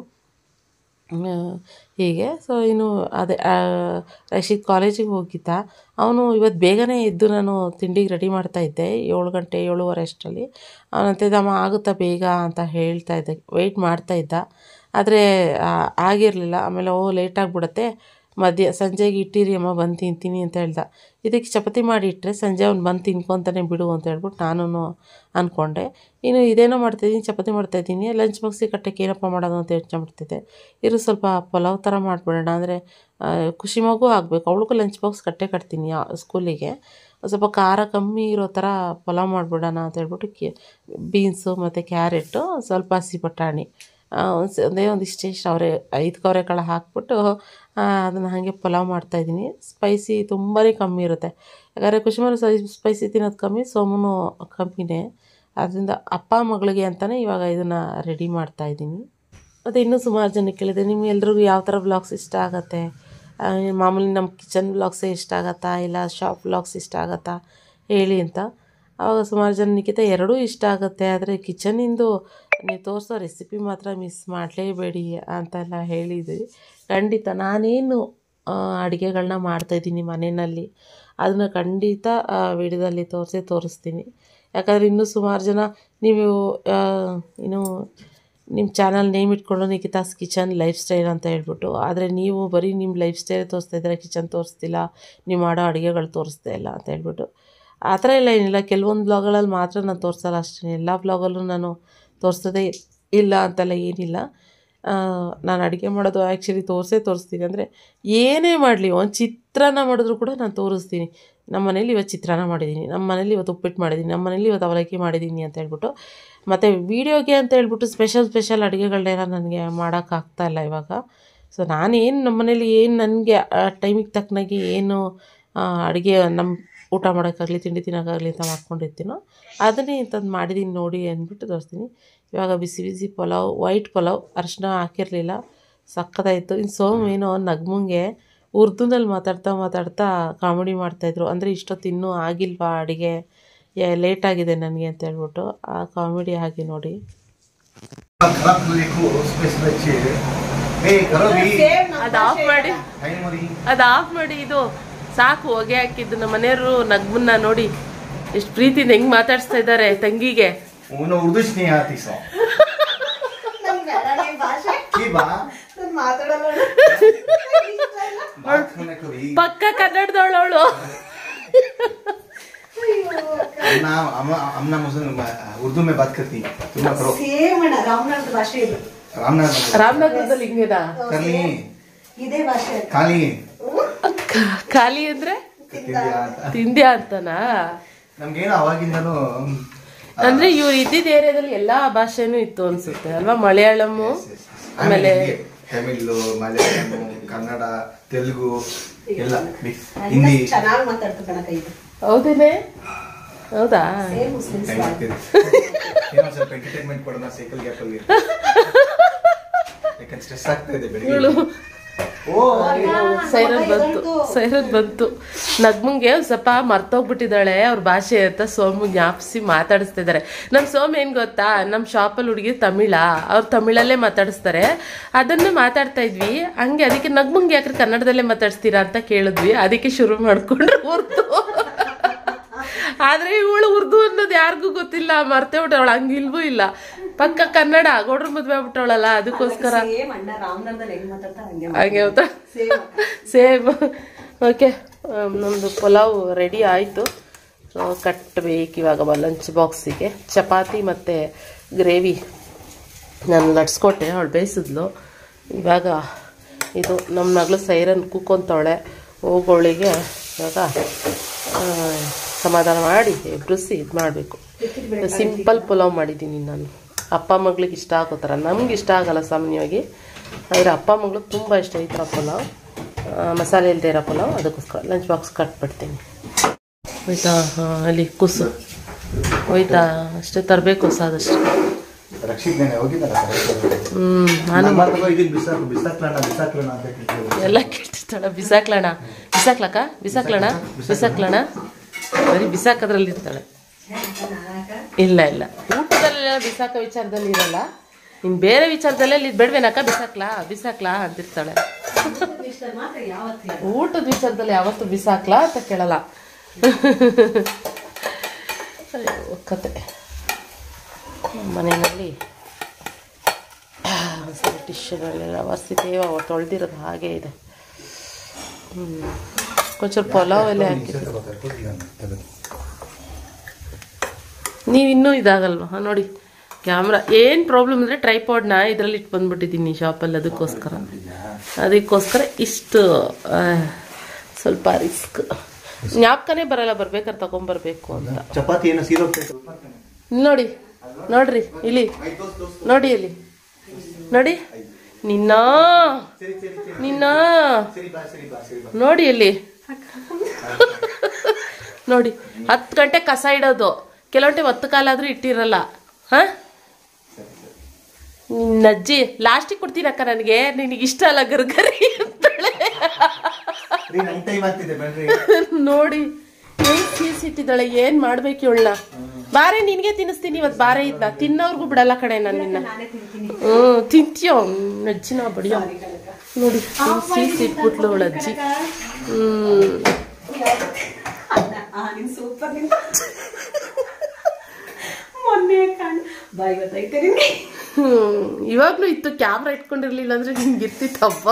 ಹೀಗೆ ಸೊ ಇನ್ನು ಅದೇ ರಶೀದ್ ಕಾಲೇಜಿಗೆ ಹೋಗಿದ್ದ ಅವನು ಇವತ್ತು ಬೇಗನೆ ಎದ್ದು ನಾನು ತಿಂಡಿಗೆ ರೆಡಿ ಮಾಡ್ತಾಯಿದ್ದೆ ಏಳು ಗಂಟೆ ಏಳುವರೆ ಅಷ್ಟರಲ್ಲಿ ಅವನಂತಿದ್ದ ಅಮ್ಮ ಆಗುತ್ತಾ ಬೇಗ ಅಂತ ಹೇಳ್ತಾ ಇದ್ದೆ ವೆಯ್ಟ್ ಮಾಡ್ತಾಯಿದ್ದ ಆದರೆ ಆಗಿರಲಿಲ್ಲ ಆಮೇಲೆ ಓ ಲೇಟ್ ಆಗಿಬಿಡತ್ತೆ ಮಧ್ಯ ಸಂಜೆಗೆ ಇಟ್ಟಿರಿ ಅಮ್ಮ ಬಂದು ತಿಂತೀನಿ ಅಂತ ಹೇಳ್ದ ಇದಕ್ಕೆ ಚಪಾತಿ ಮಾಡಿ ಇಟ್ಟರೆ ಸಂಜೆ ಅವ್ನು ಬಂದು ತಿನ್ಕೊತಾನೆ ಬಿಡು ಅಂತ ಹೇಳ್ಬಿಟ್ಟು ನಾನು ಅಂದ್ಕೊಂಡೆ ಇನ್ನು ಇದೇನೋ ಮಾಡ್ತಾಯಿದ್ದೀನಿ ಚಪಾತಿ ಮಾಡ್ತಾಯಿದ್ದೀನಿ ಲಂಚ್ ಬಾಕ್ಸಿಗೆ ಕಟ್ಟಕ್ಕೆ ಏನಪ್ಪ ಮಾಡೋದು ಅಂತ ಯೋಚನೆ ಮಾಡ್ತಿದ್ದೆ ಇರು ಸ್ವಲ್ಪ ಪಲಾವ್ ಥರ ಮಾಡಿಬಿಡೋಣ ಅಂದರೆ ಖುಷಿ ಮಗು ಆಗಬೇಕು ಅವಳಿಗೂ ಲಂಚ್ ಬಾಕ್ಸ್ ಕಟ್ಟೆ ಕಟ್ತೀನಿ ಸ್ಕೂಲಿಗೆ ಸ್ವಲ್ಪ ಖಾರ ಕಮ್ಮಿ ಇರೋ ಥರ ಪಲಾವ್ ಮಾಡಿಬಿಡೋಣ ಅಂತ ಹೇಳ್ಬಿಟ್ಟು ಕಿ ಬೀನ್ಸು ಮತ್ತು ಕ್ಯಾರೆಟು ಸ್ವಲ್ಪ ಹಸಿ ಬಟಾಣಿ ಒಂದು ಒಂದೇ ಒಂದಿಷ್ಟು ಇಷ್ಟು ಅವರೆ ಐದು ಅವರೆಕಾಳು ಹಾಕ್ಬಿಟ್ಟು ಅದನ್ನು ಹಾಗೆ ಪಲಾವ್ ಮಾಡ್ತಾಯಿದ್ದೀನಿ ಸ್ಪೈಸಿ ತುಂಬಾ ಕಮ್ಮಿ ಇರುತ್ತೆ ಯಾಕಂದರೆ ಖುಷಿಮಾರು ಸೈ ಸ್ಪೈಸಿ ತಿನ್ನೋದು ಕಮ್ಮಿ ಸೋಮನು ಕಮ್ಮಿನೇ ಅದರಿಂದ ಅಪ್ಪ ಮಗಳಿಗೆ ಅಂತಲೇ ಇವಾಗ ಇದನ್ನು ರೆಡಿ ಮಾಡ್ತಾಯಿದ್ದೀನಿ ಮತ್ತು ಇನ್ನೂ ಸುಮಾರು ಜನಕ್ಕೆ ಕೇಳಿದೆ ನಿಮ್ಗೆಲ್ರಿಗೂ ಯಾವ ಥರ ಬ್ಲಾಗ್ಸ್ ಇಷ್ಟ ಆಗುತ್ತೆ ಮಾಮೂಲಿ ನಮ್ಮ ಕಿಚನ್ ಬ್ಲಾಗ್ಸೇ ಇಷ್ಟ ಆಗತ್ತಾ ಇಲ್ಲ ಶಾಪ್ ಬ್ಲಾಗ್ಸ್ ಇಷ್ಟ ಆಗತ್ತಾ ಹೇಳಿ ಅಂತ ಆವಾಗ ಸುಮಾರು ಜನ ನಿಖಿತ ಎರಡೂ ಇಷ್ಟ ಆಗುತ್ತೆ ಆದರೆ ಕಿಚನಿಂದು ನೀವು ತೋರಿಸೋ ರೆಸಿಪಿ ಮಾತ್ರ ಮಿಸ್ ಮಾಡಲೇಬೇಡಿ ಅಂತೆಲ್ಲ ಹೇಳಿದ್ವಿ ಖಂಡಿತ ನಾನೇನು ಅಡುಗೆಗಳನ್ನ ಮಾಡ್ತಾಯಿದ್ದೀನಿ ಮನೆಯಲ್ಲಿ ಅದನ್ನು ಖಂಡಿತ ವಿಡಿಯೋದಲ್ಲಿ ತೋರಿಸೇ ತೋರಿಸ್ತೀನಿ ಯಾಕಂದರೆ ಇನ್ನೂ ಸುಮಾರು ಜನ ನೀವು ಇನ್ನು ನಿಮ್ಮ ಚಾನಲ್ ನೇಮ್ ಇಟ್ಕೊಂಡು ನಿಖಿತಾಸ್ ಕಿಚನ್ ಲೈಫ್ ಸ್ಟೈಲ್ ಅಂತ ಹೇಳ್ಬಿಟ್ಟು ಆದರೆ ನೀವು ಬರೀ ನಿಮ್ಮ ಲೈಫ್ ಸ್ಟೈಲ್ ತೋರಿಸ್ತಾ ಇದ್ದಾರೆ ಕಿಚನ್ ತೋರಿಸ್ತಿಲ್ಲ ನೀವು ಮಾಡೋ ಅಡುಗೆಗಳು ತೋರಿಸ್ತಾ ಇಲ್ಲ ಅಂತ ಹೇಳ್ಬಿಟ್ಟು ಆ ಥರ ಎಲ್ಲ ಏನಿಲ್ಲ ಕೆಲವೊಂದು ಬ್ಲಾಗ್ಗಳಲ್ಲಿ ಮಾತ್ರ ನಾನು ತೋರಿಸಲ್ಲ ಅಷ್ಟೇ ಎಲ್ಲ ಬ್ಲಾಗಲ್ಲೂ ನಾನು ತೋರಿಸೋದೇ ಇಲ್ಲ ಅಂತೆಲ್ಲ ಏನಿಲ್ಲ ನಾನು ಅಡುಗೆ ಮಾಡೋದು ಆ್ಯಕ್ಚುಲಿ ತೋರಿಸೇ ತೋರಿಸ್ತೀನಿ ಅಂದರೆ ಏನೇ ಮಾಡಲಿ ಒಂದು ಚಿತ್ರಾನ್ನ ಮಾಡಿದ್ರು ಕೂಡ ನಾನು ತೋರಿಸ್ತೀನಿ ನಮ್ಮ ಮನೇಲಿ ಇವತ್ತು ಚಿತ್ರಾನ್ನ ಮಾಡಿದ್ದೀನಿ ನಮ್ಮ ಮನೇಲಿ ಇವತ್ತು ಉಪ್ಪಿಟ್ಟು ಮಾಡಿದ್ದೀನಿ ನಮ್ಮ ಮನೇಲಿ ಇವತ್ತು ಅವಲಕ್ಕಿ ಮಾಡಿದ್ದೀನಿ ಅಂತ ಹೇಳ್ಬಿಟ್ಟು ಮತ್ತು ವೀಡಿಯೋಗೆ ಅಂತ ಹೇಳ್ಬಿಟ್ಟು ಸ್ಪೆಷಲ್ ಸ್ಪೆಷಲ್ ಅಡುಗೆಗಳನ್ನೆಲ್ಲ ನನಗೆ ಮಾಡೋಕ್ಕಾಗ್ತಾಯಿಲ್ಲ ಇವಾಗ ಸೊ ನಾನೇನು ನಮ್ಮ ಮನೇಲಿ ಏನು ನನಗೆ ಆ ಟೈಮಿಗೆ ತಕ್ಕನಾಗಿ ಏನು ಅಡುಗೆ ನಮ್ಮ ಊಟ ಮಾಡೋಕ್ಕಾಗಲಿ ತಿಂಡಿ ತಿನ್ನೋಕ್ಕಾಗಲಿ ಅಂತ ಮಾಡ್ಕೊಂಡಿರ್ತೀನೋ ಅದನ್ನೇ ಇಂಥದ್ದು ಮಾಡಿದ್ದೀನಿ ನೋಡಿ ಅಂದ್ಬಿಟ್ಟು ತೋರಿಸ್ತೀನಿ ಇವಾಗ ಬಿಸಿ ಬಿಸಿ ಪಲಾವ್ ವೈಟ್ ಪಲಾವ್ ಅರಿಶಿನ ಹಾಕಿರಲಿಲ್ಲ ಸಕ್ಕತ್ತಾಯಿತು ಇನ್ನು ಸೋಮ್ ಏನೋ ನಗ್ಮಂಗೆ ಉರ್ದುನಲ್ಲಿ ಮಾತಾಡ್ತಾ ಮಾತಾಡ್ತಾ ಕಾಮಿಡಿ ಮಾಡ್ತಾಯಿದ್ರು ಅಂದರೆ ಇಷ್ಟೊತ್ತು ಇನ್ನೂ ಆಗಿಲ್ವಾ ಅಡುಗೆ ಲೇಟ್ ಆಗಿದೆ ನನಗೆ ಅಂತ ಹೇಳ್ಬಿಟ್ಟು ಆ ಕಾಮಿಡಿ ಹಾಗೆ ನೋಡಿ खराब देखो स्पेशल अच्छे ए करो भी ಅದು ಆಫ್ ಮಾಡಿ टाइम मरी ಅದು ಆಫ್ ಮಾಡಿ ಇದು ಸಾಕು ಹೊಗೆ ಹಾಕಿದ್ದು ನಮ್ಮ ಮನೆಯವರು ನಗ್ಮನ್ನ ನೋಡಿ ಎಷ್ಟು ಪ್ರೀತಿಯಿಂದ ಹೆಂಗ್ ಮಾತಾಡಿಸ್ತಾ ಇದ್ದಾರೆ ತಂಗಿಗೆ उन्होंने उर्दू नहीं आती सो की बा बात करने को भी ಪಕ್ಕ ಕನ್ನಡದವಳವಳು अम्ना अम्मा अम्ना मुझे उर्दू में बात करती तुम करो ಸೇಮ್ ಅಣ್ಣ ರಾಮನಾಥ್ ಭಾಷೆ ಇದು रामनाथ ರಾಮನಗರದಲ್ಲಿ ಹಿಂಗೇನಾ कर ली ಇದೇ ಭಾಷೆ ಖಾಲಿ ಖಾ- ಖಾಲಿ ಅಂದ್ರೆ ತಿಂದ್ಯಾ ಅಂತ ತಿಂದ್ಯಾ ಅಂತನಾ ನಮ್ಗೇನು ಅವಾಗಿಂದನು ಅಂದ್ರೆ ಇವ್ರು ಇದ್ದಿದ್ದ ಏರಿಯಾದಲ್ಲಿ ಎಲ್ಲಾ ಭಾಷೆನೂ ಇತ್ತು ಅನ್ಸುತ್ತೆ ಅಲ್ವಾ ಮಲಯಾಳಮ್ಮು ಆಮೇಲೆ ತಮಿಳು ಮಲಯಾಳಂ ಕನ್ನಡ ತೆಲುಗು ಎಲ್ಲ mix. ಹಿಂದಿ ಚೆನ್ನಾಗಿ ಮಾತಾಡ್ತು ಕಣಕ ಇದು ಹೌದೇನೆ ಹೌದಾ ಸೇಮ್ ಮುಸ್ಲಿಮ್ಸ್ ಟೈಮ್ ಆಗ್ತಿದೆ ಏನೋ ಸ್ವಲ್ಪ ಎಂಟರ್ಟೈನ್ಮೆಂಟ್ ಕೊಡೋಣ ಸೈಕಲ್ ಗ್ಯಾಪ್ ಅಲ್ಲಿ ಯಾಕಂದ್ರೆ ಸ್ಟ್ರೆಸ್ ಆಗ್ತಾ ಇದೆ ಇವಳು ಬೆಳಿಗ್ಗೆ ಓ ಸೈರನ್ ಬಂತು ಸೈರನ್ ಬಂತು ನಗ್ಮಂಗೆ ಒಂದ್ ಸ್ವಲ್ಪ ಮರ್ತೋಗ್ಬಿಟ್ಟಿದ್ದಾಳೆ ಅವ್ರ ಭಾಷೆ ಅಂತ ಸೋಮು ಜ್ಞಾಪಿಸಿ ಮಾತಾಡಿಸ್ತಾ ಇದಾರೆ ನಮ್ ಸೋಮ್ ಏನ್ ಗೊತ್ತಾ ನಮ್ ಶಾಪಲ್ಲಿ ಹುಡುಗಿ ತಮಿಳ ಅವ್ರು ತಮಿಳಲ್ಲೇ ಮಾತಾಡಿಸ್ತಾರೆ ಅದನ್ನೇ ಮಾತಾಡ್ತಾ ಇದ್ವಿ ಹಂಗೆ ಅದಕ್ಕೆ ನಗ್ಮಂಗೆ ಯಾಕ್ರೆ ಕನ್ನಡದಲ್ಲೇ ಮಾತಾಡಿಸ್ತೀರಾ ಅಂತ ಕೇಳಿದ್ವಿ ಅದಕ್ಕೆ ಶುರು ಮಾಡ್ಕೊಂಡ್ರು ಉರ್ದು ಆದ್ರೆ ಇವಳು ಉರ್ದು ಅನ್ನೋದು ಯಾರಿಗೂ ಗೊತ್ತಿಲ್ಲ ಮರ್ತೇ ಬಿಟ್ಟವಳು ಹಂಗಿಲ್ವೂ ಇಲ್ಲ ಪಕ್ಕ ಕನ್ನಡ ಗೌಡ್ರ ಮದ್ವೆ ಆಗ್ಬಿಟ್ಟವಳಲ್ಲ ಅದಕ್ಕೋಸ್ಕರ ಸೇಮ್ ಅಣ್ಣ ರಾಮನಗರದಲ್ಲಿ ಹೆಂಗ್ ಮಾತಾಡ್ತಾ ಹಂಗೆ ಹಾಗೆ ಹೌದಾ ಸೇಮ್ ಓಕೆ ನಮ್ಮದು ಪಲಾವ್ ರೆಡಿ ಆಯಿತು ಕಟ್ಟಬೇಕು ಇವಾಗ ಲಂಚ್ ಬಾಕ್ಸಿಗೆ ಚಪಾತಿ ಮತ್ತು ಗ್ರೇವಿ ನಾನು ಲಟ್ಸ್ಕೊಟ್ಟೆ ಅವಳು ಬೇಯಿಸಿದ್ಲು ಇವಾಗ ಇದು ನಮ್ಮ ಮಗಳು ಸೈರನ್ ಕೂಕೊಂತವಳೆ ಹೋಗೋಳಿಗೆ ಇವಾಗ ಆ, ಸಮಾಧಾನ ಮಾಡಿ ಎಬ್ರಿಸಿ ಇದು ಮಾಡಬೇಕು ಸಿಂಪಲ್ ಪಲಾವ್ ಮಾಡಿದ್ದೀನಿ ನಾನು ಅಪ್ಪ ಮಗಳಿಗೆ ಇಷ್ಟ ಆಗೋ ಥರ ನಮ್ಗೆ ಇಷ್ಟ ಆಗಲ್ಲ ಸಾಮಾನ್ಯವಾಗಿ ಆದರೆ ಅಪ್ಪ ಮಗಳಿಗೆ ತುಂಬ ಇಷ್ಟ ಈ ಥರ ಪಲಾವ್ ಆ, ಮಸಾಲೆ ಇಲ್ಲದೆ ಇರೋ ಪಲಾವ್ ಅದಕ್ಕೋಸ್ಕರ ಲಂಚ್ ಬಾಕ್ಸ್ ಕಟ್ಬಿಡ್ತೀನಿ ಹೋಯ್ತಾ ಹಾಂ ಅಲ್ಲಿ ಕುಸು ಹೋಯ್ತಾ ಅಷ್ಟೇ ತರಬೇಕು ಸಾದಷ್ಟು ರಕ್ಷಿತ್ ನೆನೆ ಹೋಗಿದ್ದಾರ ಹ್ಞೂ ನಾನು ನಾನು ಇದೀನಿ ಬಿಸಾಕು ಬಿಸಾಕ್ಲಣ್ಣ ಬಿಸಾಕ್ಲಣ್ಣ ಅಂತ ಕೇಳ್ತೀವಿ ಎಲ್ಲ ಕೇಳ್ತಿರ್ತಾಳ ಬಿಸಾಕ್ಲಣ ಬಿಸಾಕ್ಲಕ್ಕ ಬಿಸಾಕ್ಲಣ ಬಿಸಾಕ್ಲಣ ಬರೀ ಬಿಸಾಕದ್ರಲ್ಲಿ ಇರ್ತಾಳೆ ಇಲ್ಲ ಇಲ್ಲ ಊಟದಲ್ಲೆಲ್ಲ ಬಿಸಾಕ ವಿಚಾರದಲ್ಲಿ ಇರಲ್ಲ ಇನ್ನು ಬೇರೆ ವಿಚಾರದಲ್ಲೇ ಇಲ್ಲಿ ಬೇಡವೇನಕ್ಕ ಬಿಸಾಕ್ಲಾ ಬಿಸಾಕ್ಲಾ ಅಂತಿರ್ತಾಳೆ ಊಟದ ವಿಚಾರದಲ್ಲಿ ಯಾವತ್ತು ಬಿಸಾಕ್ಲಾ ಅಂತ ಕೇಳಲ್ಲ ಅಯ್ಯೋ ಕತೆ ನಮ್ಮ ಮನೆಯಲ್ಲಿ ಸರಿ ಟಿಶ್ಯೂಗಳೆಲ್ಲ ಒರೆಸಿದ್ದೇವೆ ಅವು ತೊಳೆದಿರೋದು ಹಾಗೆ ಇದೆ ಹ್ಞೂ ಕೊಂಚೂರು ಪಲಾವ್ ಎಲೆ ಹಾಕಿ ನೀವು ಇನ್ನೂ ಇದಾಗಲ್ವಾ ನೋಡಿ ಕ್ಯಾಮ್ರಾ ಏನು ಪ್ರಾಬ್ಲಮ್ ಅಂದರೆ ಟ್ರೈಪಾಡ್ನ ಇದರಲ್ಲಿ ಇಟ್ಟು ಬಂದ್ಬಿಟ್ಟಿದ್ದೀನಿ ಶಾಪಲ್ಲಿ ಅದಕ್ಕೋಸ್ಕರ ಅದಕ್ಕೋಸ್ಕರ ಇಷ್ಟು ಆ, ಸ್ವಲ್ಪ ರಿಸ್ಕ್ ಜ್ಞಾಪಕನೇ ಬರಲ್ಲ ಬರ್ಬೇಕಾದ್ರೆ ತಗೊಂಬರ್ಬೇಕು ಅಂತ ಚಪಾತಿ ಏನೋ ಸೀದೋಗ್ತೈತೆ ನೋಡಿ ನೋಡ್ರಿ ಇಲ್ಲಿ ನೋಡಿ ಇಲ್ಲಿ ನೋಡಿ ನಿನ್ನ ನಿನ್ನ ನೋಡಿ ಇಲ್ಲಿ ನೋಡಿ ಹತ್ತು ಗಂಟೆ ಕಸ ಇಡೋದು ಕೆಲವೊಂಟೆ ಹೊತ್ತು ಕಾಲಾದ್ರೂ ಇಟ್ಟಿರಲ್ಲ ಹಾ ನಿನ್ನ ಅಜ್ಜಿ ಲಾಸ್ಟಿಗೆ ಕೊಡ್ತೀನಿ ಅಕ್ಕ ನನಗೆ ನಿನಗೆ ಇಷ್ಟ ಅಲ್ಲ ಗರ್ಗರಿ ಅಂತಾಳೆ ರೀ ನನ್ ಟೈಮ್ ಆಗ್ತಿದೆ ಬನ್ರಿ ನೋಡಿ ಏನ್ ಸೀಸಿಟ್ಟಿದ್ದಾಳೆ ಏನ್ ಮಾಡ್ಬೇಕು ಇವಳನ್ನ ಬಾರೆ ನಿನ್ಗೆ ತಿನ್ನಿಸ್ತೀನಿ ಇವತ್ತು ಬಾರೆ ಇದ್ನ ತಿನ್ನೋರ್ಗು ಬಿಡಲ್ಲ ಕಡೆ ನಾನು ನಿನ್ನ ಹ್ಮ್ ತಿಂತೀಯೋ ಅಜ್ಜಿನ ಬಡಿಯೋ ನೋಡಿ ಸೀಸಿ ಇಟ್ಬಿಟ್ಲು ಅವಳ ಅಜ್ಜಿ ಹ್ಮ್ ಸೂಪರ್ ನಿನ್ ಮೊನ್ನೆ ಕಾಣ್ ಬಾಯ್ ಗೊತ್ತೈತೆ ನಿನ್ಗೆ ಹ್ಮ್ ಇವಾಗ್ಲೂ ಇತ್ತು ಕ್ಯಾಮ್ರಾ ಇಟ್ಕೊಂಡಿರ್ಲಿಲ್ಲ ಅಂದ್ರೆ ನಿಮ್ಗೆ ಇರ್ತಿತ್ತಪ್ಪ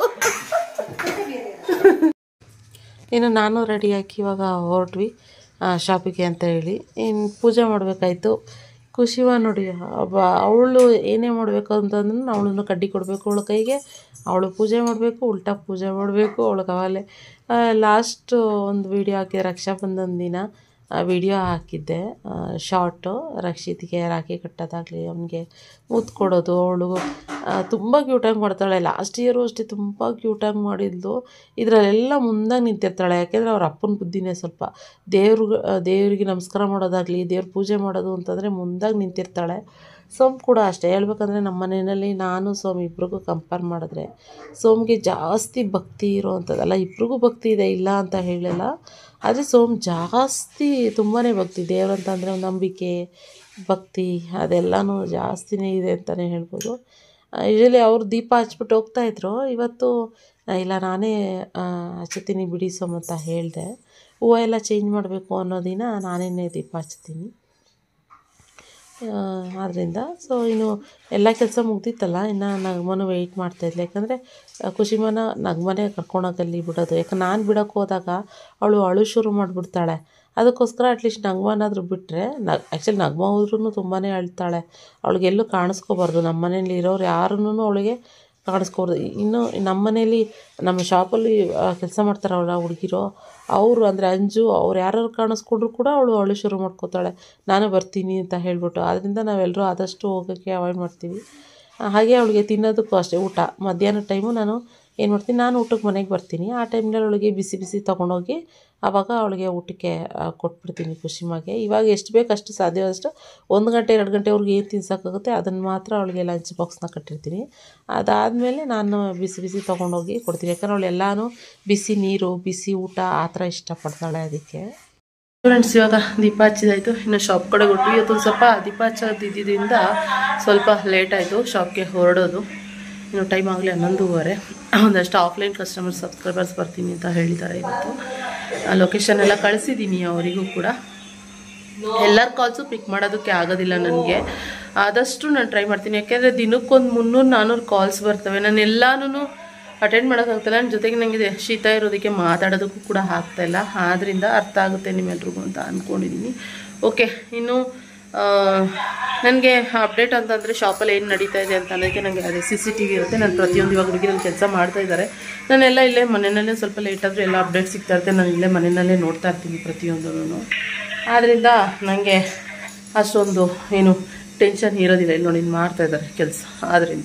ಇನ್ನು ನಾನು ರೆಡಿಯಾಗಿ ಇವಾಗ ಹೊರಟ್ವಿ ಶಾಪಿಗೆ ಅಂತ ಹೇಳಿ ಇನ್ನು ಪೂಜೆ ಮಾಡಬೇಕಾಯ್ತು ಖುಷಿವ ನೋಡಿ ಅವಳು ಏನೇ ಮಾಡಬೇಕು ಅಂತಂದ್ರೂ ಅವಳನ್ನು ಕಡ್ಡಿ ಕೊಡಬೇಕು ಅವಳ ಕೈಗೆ ಅವಳು ಪೂಜೆ ಮಾಡಬೇಕು ಉಲ್ಟಾ ಪೂಜೆ ಮಾಡಬೇಕು ಅವಳಿಗೆ ಅವಾಗಲೇ ಲಾಸ್ಟ್ ಒಂದು ವಿಡಿಯೋ ಹಾಕಿದೆ ರಕ್ಷಾಬಂಧನ ದಿನ ಆ ವಿಡಿಯೋ ಹಾಕಿದ್ದೆ ಶಾರ್ಟು ರಕ್ಷಿತ್ಗೆ ರಾಖಿ ಕಟ್ಟೋದಾಗಲಿ ಅವನಿಗೆ ಮುತ್ತು ಕೊಡೋದು ಅವಳು ತುಂಬ ಕ್ಯೂಟಾಗಿ ಮಾಡ್ತಾಳೆ ಲಾಸ್ಟ್ ಇಯರು ಅಷ್ಟೇ ತುಂಬ ಕ್ಯೂಟಾಗಿ ಮಾಡಿದ್ಲು ಇದರಲ್ಲೆಲ್ಲ ಮುಂದಾಗಿ ನಿಂತಿರ್ತಾಳೆ ಯಾಕೆಂದರೆ ಅವ್ರ ಅಪ್ಪನ ಬುದ್ಧಿನೇ ಸ್ವಲ್ಪ ದೇವ್ರಿಗೆ ದೇವರಿಗೆ ನಮಸ್ಕಾರ ಮಾಡೋದಾಗಲಿ ದೇವ್ರ ಪೂಜೆ ಮಾಡೋದು ಅಂತಂದರೆ ಮುಂದಾಗಿ ನಿಂತಿರ್ತಾಳೆ ಸೋಮ್ ಕೂಡ ಅಷ್ಟೇ ಹೇಳ್ಬೇಕಂದ್ರೆ ನಮ್ಮ ಮನೆಯಲ್ಲಿ ನಾನು ಸೋಮ್ ಇಬ್ರಿಗೂ ಕಂಪೇರ್ ಮಾಡಿದ್ರೆ ಸೋಮ್ಗೆ ಜಾಸ್ತಿ ಭಕ್ತಿ ಇರೋವಂಥದ್ದಲ್ಲ ಇಬ್ರಿಗೂ ಭಕ್ತಿ ಇದೆ ಇಲ್ಲ ಅಂತ ಹೇಳಲ್ಲ ಆದರೆ ಸೋಮ್ ಜಾಸ್ತಿ ತುಂಬಾ ಭಕ್ತಿ ದೇವ್ರಂತ ಅಂದರೆ ಒಂದು ನಂಬಿಕೆ ಭಕ್ತಿ ಅದೆಲ್ಲನೂ ಜಾಸ್ತಿನೇ ಇದೆ ಅಂತಲೇ ಹೇಳ್ಬೋದು ಯೂಶಲಿ ಅವ್ರು ದೀಪ ಹಚ್ಬಿಟ್ಟು ಹೋಗ್ತಾಯಿದ್ರು ಇವತ್ತು ಆ, ಇಲ್ಲ ನಾನೇ ಆ, ಹಚ್ತೀನಿ ಬಿಡಿ ಸೋಮ್ ಅಂತ ಹೇಳಿದೆ ಹೂವು ಎಲ್ಲ ಚೇಂಜ್ ಮಾಡಬೇಕು ಅನ್ನೋ ದಿನ ನಾನೇನೇ ದೀಪ ಹಚ್ತೀನಿ ಆದ್ದರಿಂದ ಸೊ ಇನ್ನು ಎಲ್ಲ ಕೆಲಸ ಮುಗ್ದಿತ್ತಲ್ಲ ಇನ್ನು ನಗ್ಮನು ವೆಯ್ಟ್ ಮಾಡ್ತಾಯಿದ್ಲು ಯಾಕಂದರೆ ಖುಷಿಮನ ನಗ್ಮನೆ ಕರ್ಕೊಂಡೋಗಲ್ಲಿ ಬಿಡೋದು ಯಾಕಂದ್ರೆ ನಾನು ಬಿಡೋಕ್ಕೆ ಹೋದಾಗ ಅವಳು ಅಳು ಶುರು ಮಾಡಿಬಿಡ್ತಾಳೆ ಅದಕ್ಕೋಸ್ಕರ ಅಟ್ಲೀಸ್ಟ್ ನಗ್ಮನಾದರೂ ಬಿಟ್ಟರೆ ನ ಆ್ಯಕ್ಚುಲಿ ನಗ್ಮ ಹೋದ್ರೂ ತುಂಬಾ ಅಳ್ತಾಳೆ ಅವಳಿಗೆಲ್ಲೂ ಕಾಣಿಸ್ಕೋಬಾರ್ದು ನಮ್ಮ ಮನೇಲಿ ಇರೋರು ಯಾರನ್ನೂ ಅವಳಿಗೆ ಕಾಣಿಸ್ಕೋಬಾರ್ದು ಇನ್ನು ನಮ್ಮ ಮನೇಲಿ ನಮ್ಮ ಶಾಪಲ್ಲಿ ಕೆಲಸ ಮಾಡ್ತಾರಲ್ಲ ಹುಡುಗಿರು ಅವರು ಅಂದರೆ ಅಂಜು ಅವ್ರು ಯಾರು ಕಾಣಿಸ್ಕೊಂಡ್ರು ಕೂಡ ಅವಳು ಅಳು ಶುರು ಮಾಡ್ಕೋತಾಳೆ ನಾನು ಬರ್ತೀನಿ ಅಂತ ಹೇಳ್ಬಿಟ್ಟು ಆದ್ದರಿಂದ ನಾವೆಲ್ಲರೂ ಆದಷ್ಟು ಹೋಗೋಕ್ಕೆ ಅವಾಯ್ಡ್ ಮಾಡ್ತೀವಿ ಆ, ಹಾಗೆ ಅವಳಿಗೆ ತಿನ್ನೋದಕ್ಕೂ ಅಷ್ಟೇ ಊಟ ಮಧ್ಯಾಹ್ನ ಟೈಮು ನಾನು ಏನು ಮಾಡ್ತೀನಿ ನಾನು ಊಟಕ್ಕೆ ಮನೆಗೆ ಬರ್ತೀನಿ ಆ ಟೈಮ್ನಲ್ಲಿ ಅವಳಿಗೆ ಬಿಸಿ ಬಿಸಿ ತೊಗೊಂಡೋಗಿ ಆವಾಗ ಅವಳಿಗೆ ಊಟಕ್ಕೆ ಆ, ಕೊಟ್ಬಿಡ್ತೀನಿ ಖುಷಿಮಾಗೆ ಇವಾಗ ಎಷ್ಟು ಬೇಕು ಅಷ್ಟು ಸಾಧ್ಯವಾದಷ್ಟು ಒಂದು ಗಂಟೆ ಎರಡು ಗಂಟೆವರೆಗೆ ಏನು ತಿನ್ಸೋಕ್ಕಾಗುತ್ತೆ ಅದನ್ನು ಮಾತ್ರ ಅವಳಿಗೆ ಲಂಚ್ ಬಾಕ್ಸ್ನ ಕಟ್ಟಿರ್ತೀನಿ ಅದಾದಮೇಲೆ ನಾನು ಬಿಸಿ ಬಿಸಿ ತೊಗೊಂಡೋಗಿ ಕೊಡ್ತೀನಿ ಯಾಕಂದ್ರೆ ಅವಳು ಎಲ್ಲನೂ ಬಿಸಿ ನೀರು ಬಿಸಿ ಊಟ ಆ ಥರ ಇಷ್ಟಪಡ್ತಾಳೆ ಅದಕ್ಕೆ ಫ್ರೆಂಡ್ಸ್ ಇವಾಗ ದೀಪ ಹಚ್ಚಿದಾಯಿತು ಇನ್ನು ಶಾಪ್ ಕಡೆ ಕೊಟ್ವಿ ಇವತ್ತು ಸ್ವಲ್ಪ ದೀಪ ಹಚ್ಚೋದಿದ್ದರಿಂದ ಸ್ವಲ್ಪ ಲೇಟ್ ಆಯಿತು ಶಾಪ್ಗೆ ಹೊರಡೋದು ಇನ್ನು ಟೈಮ್ ಆಗಲಿ ಹನ್ನೊಂದುವರೆ ಒಂದಷ್ಟು ಆಫ್ಲೈನ್ ಕಸ್ಟಮರ್ ಸಬ್ಸ್ಕ್ರೈಬರ್ಸ್ ಬರ್ತೀನಿ ಅಂತ ಹೇಳಿದ್ದಾರೆ ಇವತ್ತು ಲೊಕೇಶನ್ ಎಲ್ಲ ಕಳಿಸಿದ್ದೀನಿ ಅವರಿಗೂ ಕೂಡ ಎಲ್ಲರ ಕಾಲ್ಸು ಪಿಕ್ ಮಾಡೋದಕ್ಕೆ ಆಗೋದಿಲ್ಲ ನನಗೆ ಆದಷ್ಟು ನಾನು ಟ್ರೈ ಮಾಡ್ತೀನಿ ಯಾಕೆಂದರೆ ದಿನಕ್ಕೊಂದು ಮುನ್ನೂರು ನಾನ್ನೂರು ಕಾಲ್ಸ್ ಬರ್ತವೆ ನಾನು ಎಲ್ಲನೂ ಅಟೆಂಡ್ ಮಾಡೋಕ್ಕಾಗ್ತಿಲ್ಲ ನನ್ನ ಜೊತೆಗೆ ನನಗೆ ಶೀತ ಇರೋದಕ್ಕೆ ಮಾತಾಡೋದಕ್ಕೂ ಕೂಡ ಆಗ್ತಾಯಿಲ್ಲ ಆದ್ದರಿಂದ ಅರ್ಥ ಆಗುತ್ತೆ ನಿಮ್ಮೆಲ್ರಿಗೂ ಅಂತ ಅಂದ್ಕೊಂಡಿದ್ದೀನಿ ಓಕೆ ಇನ್ನು ನನಗೆ ಅಪ್ಡೇಟ್ ಅಂತಂದರೆ ಶಾಪಲ್ಲಿ ಏನು ನಡೀತಾ ಇದೆ ಅಂತ ಅನ್ನೋದಕ್ಕೆ ನನಗೆ ಅದೇ ಸಿ ಸಿ ಟಿ ವಿ ಇರುತ್ತೆ ನಾನು ಪ್ರತಿಯೊಂದು ಇವಾಗ ಹುಡುಗಿರಲ್ಲಿ ಕೆಲಸ ಮಾಡ್ತಾ ಇದ್ದಾರೆ ನಾನೆಲ್ಲ ಇಲ್ಲೇ ಮನೆಯಲ್ಲೇ ಸ್ವಲ್ಪ ಲೇಟ್ ಆದರೂ ಎಲ್ಲ ಅಪ್ಡೇಟ್ ಸಿಗ್ತಾ ಇರುತ್ತೆ ನಾನು ಇಲ್ಲೇ ಮನೆಯಲ್ಲೇ ನೋಡ್ತಾ ಇರ್ತೀನಿ ಪ್ರತಿಯೊಂದೂ ಆದ್ದರಿಂದ ನನಗೆ ಅಷ್ಟೊಂದು ಏನು ಟೆನ್ಷನ್ ಇರೋದಿಲ್ಲ ಇಲ್ಲಿ ನೋಡಿ ಮಾಡ್ತಾ ಇದ್ದಾರೆ ಕೆಲಸ ಆದ್ದರಿಂದ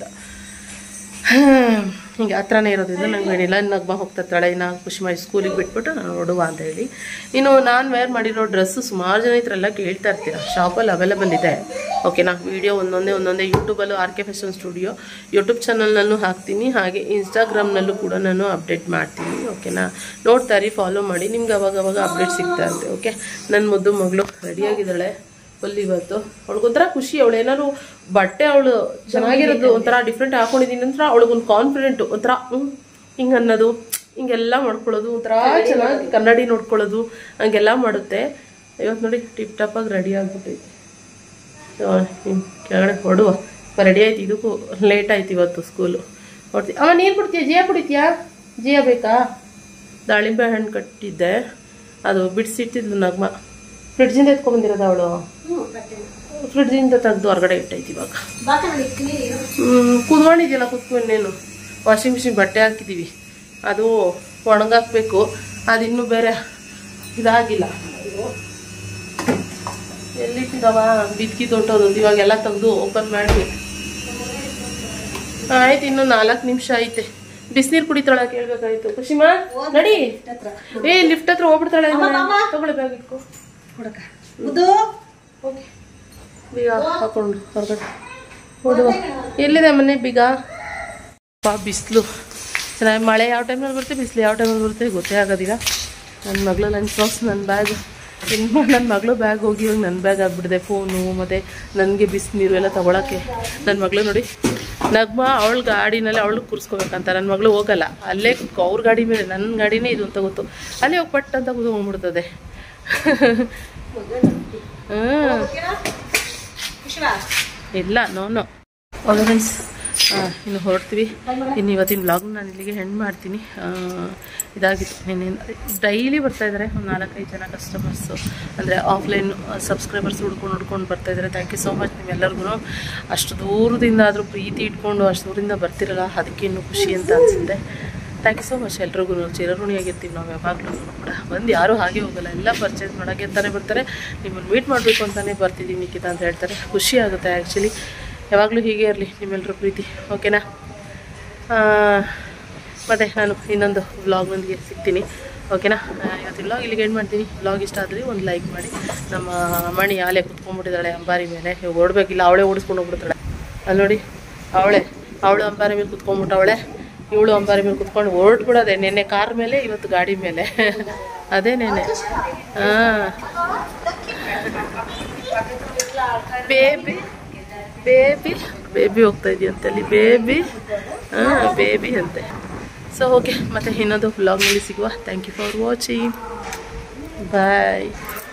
ಹಿಂಗೆ ಹತ್ರನೇ ಇರೋದ್ರಿಂದ ನಂಗೆ ಏನಿಲ್ಲ ನಗ್ಮ ಹೋಗ್ತಾ ಇರ್ತಾಳೆ ಇನ್ನು ಖುಷಿ ಮಾಡಿ ಸ್ಕೂಲಿಗೆ ಬಿಟ್ಬಿಟ್ಟು ನಾನು ನೋಡುವ ಅಂತ ಹೇಳಿ ಇನ್ನು ನಾನು ವೇರ್ ಮಾಡಿರೋ ಡ್ರೆಸ್ಸು ಸುಮಾರು ಜನ ಇದ್ರೆಲ್ಲ ಕೇಳ್ತಾ ಇರ್ತೀರ ಶಾಪಲ್ಲಿ ಅವೈಲೇಬಲ್ ಇದೆ ಓಕೆನಾ ವಿಡಿಯೋ ಒಂದೊಂದೇ ಒಂದೊಂದೇ ಯೂಟ್ಯೂಬಲ್ಲೂ R K fashion studio YouTube ಚಾನಲ್ನಲ್ಲೂ ಹಾಕ್ತೀನಿ ಹಾಗೆ ಇನ್ಸ್ಟಾಗ್ರಾಮ್ನಲ್ಲೂ ಕೂಡ ನಾನು ಅಪ್ಡೇಟ್ ಮಾಡ್ತೀನಿ ಓಕೆನಾ ನೋಡ್ತಾ ಇರಿ ಫಾಲೋ ಮಾಡಿ ನಿಮ್ಗೆ ಅವಾಗ ಅವಾಗ ಅಪ್ಡೇಟ್ ಸಿಗ್ತಾ ಇರುತ್ತೆ ಓಕೆ ನನ್ನ ಮುದ್ದು ಮಗಳು ರೆಡಿಯಾಗಿದ್ದಾಳೆ ಫುಲ್ ಇವತ್ತು ಅವಳಿಗೊಂಥರ ಖುಷಿ ಅವಳು ಏನಾದ್ರು ಬಟ್ಟೆ ಅವಳು ಚೆನ್ನಾಗಿರೋದು ಒಂಥರ ಡಿಫ್ರೆಂಟ್ ಹಾಕೊಂಡಿದ್ದೀನಿ ಅಂದ್ರೆ ಅವಳಿಗೊಂದು ಕಾನ್ಫಿಡೆಂಟ್ ಒಂಥರ ಹ್ಞೂ ಹಿಂಗೆ ಅನ್ನೋದು ಹಿಂಗೆಲ್ಲ ಮಾಡ್ಕೊಳ್ಳೋದು ಒಂಥರ ಚೆನ್ನಾಗಿ ಕನ್ನಡಿ ನೋಡ್ಕೊಳ್ಳೋದು ಹಂಗೆಲ್ಲ ಮಾಡುತ್ತೆ ಇವತ್ತು ನೋಡಿ ಟಿಪ್ ಟಾಪಾಗಿ ರೆಡಿ ಆಗ್ಬಿಟ್ಟೈತಿ ಸೊ, ಇನ್ ಕೆಳಗಡೆ ಹೊಡುವ ರೆಡಿ ಆಯ್ತು ಇದಕ್ಕೂ ಲೇಟ್ ಆಯ್ತು ಇವತ್ತು ಸ್ಕೂಲು ಹೊಡ್ತಿ ಅಮ್ಮ ನೀರು ಕುಡ್ತೀಯ ಜಿಯಾ ಕುಡಿತೀಯಾ ಜಿಯಾ ಬೇಕಾ ದಾಳಿಂಬೆ ಹಣ್ಣು ಕಟ್ಟಿದ್ದೆ ಅದು ಬಿಡಿಸಿಟ್ಟಿದ್ಲು ನಗ್ಮ ಫ್ರಿಡ್ಜಿಂದ ಎತ್ಕೊಂಡ್ಬಂದಿರೋದು ಅವಳು ಫ್ರಿಡ್ಜಿಂದ ತೆಗೆದು ಹೊರಗಡೆ ಇಟ್ಟೈತಿ ಇವಾಗ ಹ್ಮ್, ಕುತ್ಕೊಂಡಿದ್ಯಲ್ಲ ಕುತ್ಕೊಂಡೇನು ವಾಷಿಂಗ್ ಮಿಷಿನ್ ಬಟ್ಟೆ ಹಾಕಿದ್ದೀವಿ ಅದು ಒಣಗಾಕ್ಬೇಕು ಅದಿನ್ನೂ ಬೇರೆ ಇದಾಗಿಲ್ಲ ಎಲ್ಲಿಟ್ಟಿದವ ಬಿದ್ಕಿ ತೊಟ್ಟೋದೊಂದು ಇವಾಗೆಲ್ಲ ತೆಗೆದು ಓಪನ್ ಮಾಡಿ ಆಯ್ತು ಇನ್ನು ನಾಲ್ಕು ನಿಮಿಷ ಐತೆ ಬಿಸಿನೀರು ಕುಡಿತಾಳ ಕೇಳ್ಬೇಕಾಯ್ತು ಖುಷಿಮಾ ನಡಿ ಏ ಲಿಫ್ಟ್ ಹತ್ರ ಹೋಗ್ಬಿಡ್ತಾಳೆ ತಗೊಳ್ಳಿ ಬ್ಯಾಗ್ ಇಟ್ಕೋ ಓಕೆ ಬೀಗ ಹಾಕೊಂಡು ಹೊರಗಡೆ ಹೊಡುವ ಎಲ್ಲಿದೆ ಮನೆ ಬೀಗ ಪಾ ಬಿಸಿಲು ಚೆನ್ನಾಗಿ ಮಳೆ ಯಾವ ಟೈಮಲ್ಲಿ ಬರುತ್ತೆ ಬಿಸಿಲು ಯಾವ ಟೈಮಲ್ಲಿ ಬರುತ್ತೆ ಗೊತ್ತೇ ಆಗೋದಿಲ್ಲ ನನ್ನ ಮಗಳು ಲಂಚ್ ಬಾಕ್ಸ್ ನನ್ನ ಬ್ಯಾಗ್ ಇನ್ನು ನನ್ನ ಮಗಳು ಬ್ಯಾಗ್ ಹೋಗಿ ಇವಾಗ ನನ್ನ ಬ್ಯಾಗ್ ಆಗಿಬಿಟ್ಟಿದೆ ಫೋನು ಮತ್ತು ನನಗೆ ಬಿಸಿನೀರು ಎಲ್ಲ ತೊಗೊಳಕ್ಕೆ ನನ್ನ ಮಗಳು ನೋಡಿ ನಗ್ಮ ಅವಳ ಗಾಡಿನಲ್ಲಿ ಅವಳು ಕೂರಿಸ್ಕೋಬೇಕಂತ ನನ್ನ ಮಗಳು ಹೋಗಲ್ಲ ಅಲ್ಲೇ ಕುತ್ಕೊ ಅವ್ರ ಗಾಡಿ ಮೇಲೆ ನನ್ನ ಗಾಡಿನೇ ಇದು ಅಂತ ಗೊತ್ತು ಅಲ್ಲೇ ಹೋಗಿ ಪಟ್ ಅಂತ ಕೂತ್ಕೊಂಡ್ಬಿಡ್ತದೆ ಹ್ಞೂ ಇಲ್ಲ ನೋ ನೋ ಓಕೆ ಫ್ರೆಂಡ್ಸ್ ಇನ್ನು ಹೊರಡ್ತೀವಿ ಇನ್ನು ಇವತ್ತಿನ ವ್ಲಾಗ್ನ ನಾನು ಇಲ್ಲಿಗೆ ಹೆಣ್ಣು ಮಾಡ್ತೀನಿ ಆ, ಇದಾಗಿತ್ತು ನಿನ್ನೆ ಡೈಲಿ ಬರ್ತಾ ಇದ್ದಾರೆ ಒಂದು ನಾಲ್ಕೈದು ಜನ ಕಸ್ಟಮರ್ಸು ಅಂದರೆ ಆಫ್ಲೈನ್ ಸಬ್ಸ್ಕ್ರೈಬರ್ಸ್ ಹುಡ್ಕೊಂಡು ಹುಡ್ಕೊಂಡು ಬರ್ತಾ ಇದ್ದಾರೆ ಥ್ಯಾಂಕ್ ಯು ಸೋ ಮಚ್ ನಿಮ್ಮೆಲ್ಲರಿಗೂ ಅಷ್ಟು ದೂರದಿಂದ ಆದರೂ ಪ್ರೀತಿ ಇಟ್ಕೊಂಡು ಅಷ್ಟು ದೂರದಿಂದ ಬರ್ತಿರಲ್ಲ ಅದಕ್ಕೆ ಇನ್ನೂ ಖುಷಿ ಅಂತ ಅನಿಸುತ್ತೆ ಥ್ಯಾಂಕ್ ಯು ಸೋ ಮಚ್ ಎಲ್ರಿಗೂ ಚಿರಋಣಿಯಾಗಿರ್ತೀವಿ ನಾವು ಯಾವಾಗಲೂ ಕೂಡ ಬಂದು ಯಾರೂ ಹಾಗೆ ಹೋಗಲ್ಲ ಎಲ್ಲ ಪರ್ಚೇಸ್ ಮಾಡೋಕ್ಕೆ ಅಂತಾನೆ ಬರ್ತಾರೆ ನಿಮ್ಮನ್ನು ಮೀಟ್ ಮಾಡಬೇಕು ಅಂತಲೇ ಬರ್ತಿದ್ದೀವಿ ನಿಖಿತಾ ಅಂತ ಹೇಳ್ತಾರೆ ಖುಷಿ ಆಗುತ್ತೆ ಆ್ಯಕ್ಚುಲಿ ಯಾವಾಗಲೂ ಹೀಗೆ ಇರಲಿ ನಿಮ್ಮೆಲ್ಲರ ಪ್ರೀತಿ ಓಕೆನಾ ಮತ್ತು ನಾನು ಇನ್ನೊಂದು ವ್ಲಾಗ್ನೊಂದಿಗೆ ಸಿಗ್ತೀನಿ ಓಕೆನಾ ಆ, ಇವತ್ತು ವ್ಲಾಗ್ ಇಲ್ಲಿಗೆ ಏನು ಮಾಡ್ತೀನಿ ವ್ಲಾಗ್ ಇಷ್ಟ ಆದರೆ ಒಂದು ಲೈಕ್ ಮಾಡಿ ನಮ್ಮ ಮಣಿ ಆಲೆ ಕುತ್ಕೊಂಡ್ಬಿಟ್ಟಿದ್ದಾಳೆ ಅಂಬಾರಿ ಮೇಲೆ ಇವಾಗ ಓಡಬೇಕಿಲ್ಲ ಅವಳೇ ಓಡಿಸ್ಕೊಂಡು ಹೋಗ್ಬಿಡ್ತಾಳೆ ಅಲ್ಲಿ ನೋಡಿ ಅವಳೆ ಅವಳು ಅಂಬಾರಿ ಮೇಲೆ ಕುತ್ಕೊಂಡ್ಬಿಟ್ಟವಳೆ ಇವಳು ಅಂಬಾರಿ ಮೇಲೆ ಕುತ್ಕೊಂಡು ಹೊರಟ್ಬಿಡೋದೆ ನೆನ್ನೆ ಕಾರ್ ಮೇಲೆ ಇವತ್ತು ಗಾಡಿ ಮೇಲೆ ಅದೇ ನೆನೆ ಹಾಂ ಬೇಬಿ ಬೇಬಿ ಬೇಬಿ ಹೋಗ್ತಾ ಇದೆಯಂತೆ ಅಲ್ಲಿ ಬೇಬಿ ಹಾಂ ಬೇಬಿ ಅಂತೆ ಸೊ ಓಕೆ ಮತ್ತೆ ಇನ್ನೊಂದು ವ್ಲಾಗ್ನಲ್ಲಿ ಸಿಗುವ thank you for watching bye